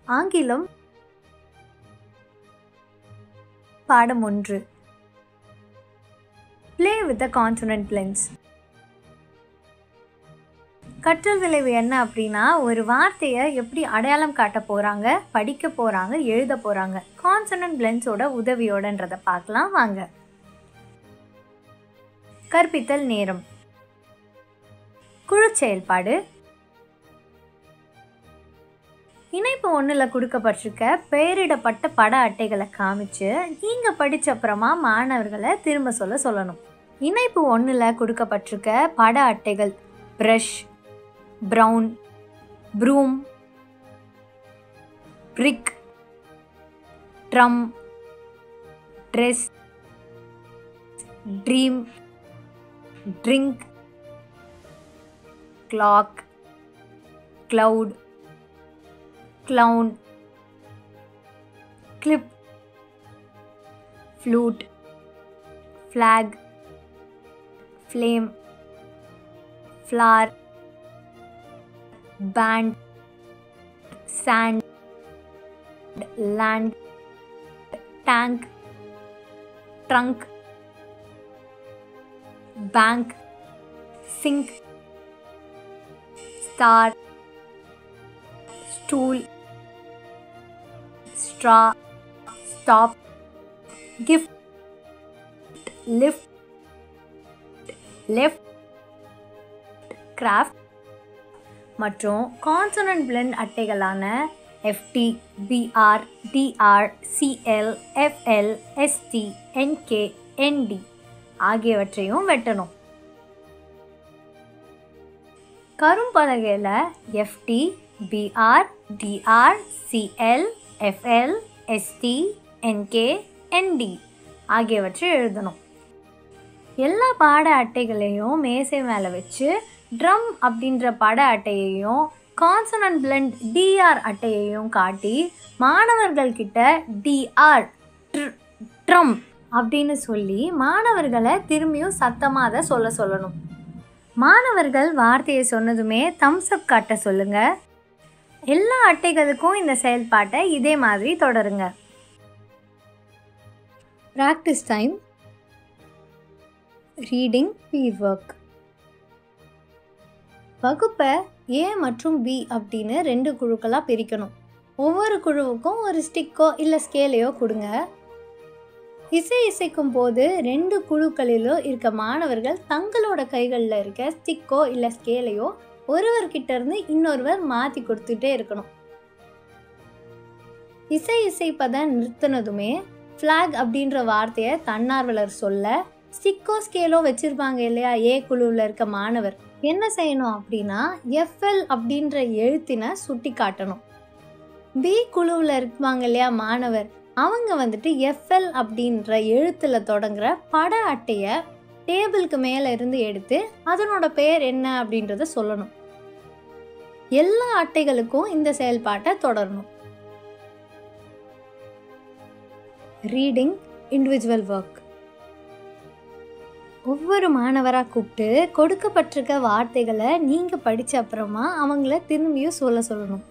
ஆங்கிலம் பாடம் ஒன்று play with the consonant blends கற்றல் விளைவு என்ன அப்படின்னா ஒரு வார்த்தையை எப்படி அடையாளம் காட்ட போகிறாங்க படிக்க போகிறாங்க எழுத போகிறாங்க கான்சனன்ட் லென்ஸோட உதவியோடன்றதை பார்க்கலாம் வாங்க கற்பித்தல் நேரம் குழு செயல்பாடு இணைப்பு ஒன்றில் கொடுக்கப்பட்டிருக்க பெயரிடப்பட்ட பட அட்டைகளை காமிச்சு நீங்கள் படிச்ச அப்புறமா மாணவர்களை திரும்ப சொல்ல சொல்லணும் இணைப்பு ஒன்றில் கொடுக்கப்பட்டிருக்க பட அட்டைகள் brush brown broom brick drum dress dream drink clock cloud clown clip flute flag flame flower band sand land tank trunk bank sink star stool straw stop gift lift left craft மற்றும் consonant blend அட்டைகளான FT BR TR CL FL ST NK ND ஆகியவற்றையும் வெட்டணும் கரும்பலகையில் FT BR TR CL FL ST NK ND ஆகியவற்றை எழுதணும் எல்லா பாட அட்டைகளையும் மேசை மேலே வச்சு ட்ரம் அப்படின்ற பட அட்டையையும் கான்சனன்ட் பிளண்ட் டிஆர் அட்டையையும் காட்டி மாணவர்கள்கிட்ட டிஆர் ட்ரம் அப்படின்னு சொல்லி மாணவர்களை திரும்பியும் சத்தமாக அதை சொல்ல சொல்லணும் மாணவர்கள் வார்த்தையை சொன்னதுமே தம்ஸ் அப் காட்ட சொல்லுங்கள் எல்லா அட்டைகளுக்கும் இந்த செயல்பாட்டை இதே மாதிரி தொடருங்க practice time reading B work வகுப்பை ஏ மற்றும் பி அப்படின்னு ரெண்டு குழுக்களாக பிரிக்கணும் ஒவ்வொரு குழுவுக்கும் ஒரு ஸ்டிக்கோ இல்லை ஸ்கேலையோ கொடுங்க இசை இசைக்கும் போது ரெண்டு குழுக்களிலோ இருக்க மாணவர்கள் தங்களோட கைகளில் இருக்க ஸ்டிக்கோ இல்லை ஸ்கேலையோ ஒருவர்கிட்ட இருந்து இன்னொருவர் மாற்றி கொடுத்துட்டே இருக்கணும் இசை இசைப்பதை நிறுத்தினதுமே ஃப்ளாக் அப்படின்ற வார்த்தையை தன்னார்வலர் சொல்ல ஸ்டிக்கோ ஸ்கேலோ வச்சிருப்பாங்க இல்லையா ஏ குழுவில் இருக்க மாணவர் என்ன செய்யணும் அப்படின்னா எஃப்எல் அப்படின்ற எழுத்தினை சுட்டி காட்டணும் பி குழுவில் இருப்பாங்க இல்லையா மாணவர் அவங்க வந்துட்டு எஃப்எல் அப்படின்ற எழுத்தில் தொடங்குற பட அட்டையை டேபிளுக்கு மேலே இருந்து எடுத்து அதனோட பெயர் என்ன அப்படின்றத சொல்லணும் எல்லா அட்டைகளுக்கும் இந்த செயல்பாட்டை தொடரணும் ரீடிங் இண்டிவிஜுவல் ஒர்க் ஒவ்வொரு மாணவராக கூப்பிட்டு கொடுக்கப்பட்டிருக்க வார்த்தைகளை நீங்கள் படித்த அப்புறமா அவங்கள திரும்பியும் சொல்ல சொல்லணும்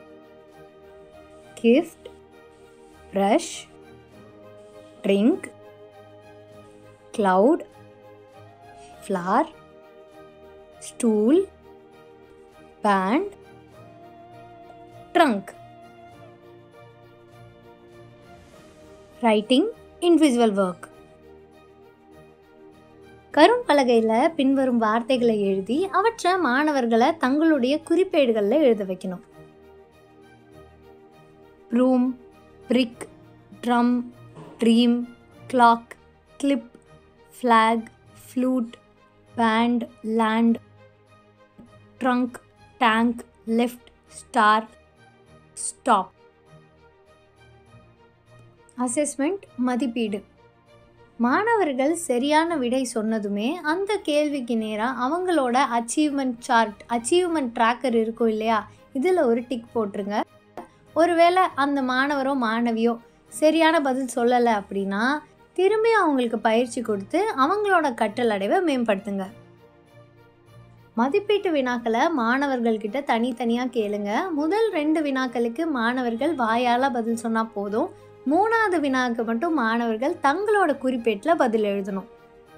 gift brush drink cloud flower stool band trunk writing individual work கரும்பலகையில் பின்வரும் வார்த்தைகளை எழுதி அவற்றை மாணவர்களை தங்களுடைய குறிப்பேடுகளில் எழுத வைக்கணும் room brick drum dream clock clip flag flute band land trunk tank left star stop assessment மதிப்பீடு மாணவர்கள் சரியான விடை சொன்னதுமே அந்த கேள்விக்கு நேராக அவங்களோட அச்சீவ்மெண்ட் சார்ட் அச்சீவ்மெண்ட் ட்ராக்கர் இருக்கும் இல்லையா இதில் ஒரு டிக் போட்டுருங்க ஒருவேளை அந்த மாணவரோ மாணவியோ சரியான பதில் சொல்லலை அப்படின்னா திரும்பி அவங்களுக்கு பயிற்சி கொடுத்து அவங்களோட கற்றல் அடைவை மேம்படுத்துங்க மதிப்பீட்டு வினாக்களை மாணவர்கள் கிட்ட தனித்தனியாக கேளுங்க முதல் ரெண்டு வினாக்களுக்கு மாணவர்கள் வாயால் பதில் சொன்னால் போதும் மூணாவது வினாவுக்கு மட்டும் மாணவர்கள் தங்களோட குறிப்பேட்டில் பதில் எழுதணும்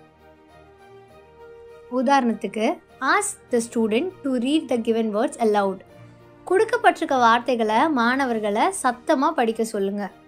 உதாரணத்துக்கு as the student to read the given words aloud கொடுக்கப்பட்டிருக்க வார்த்தைகளை மாணவர்களை சத்தமாக படிக்க சொல்லுங்கள்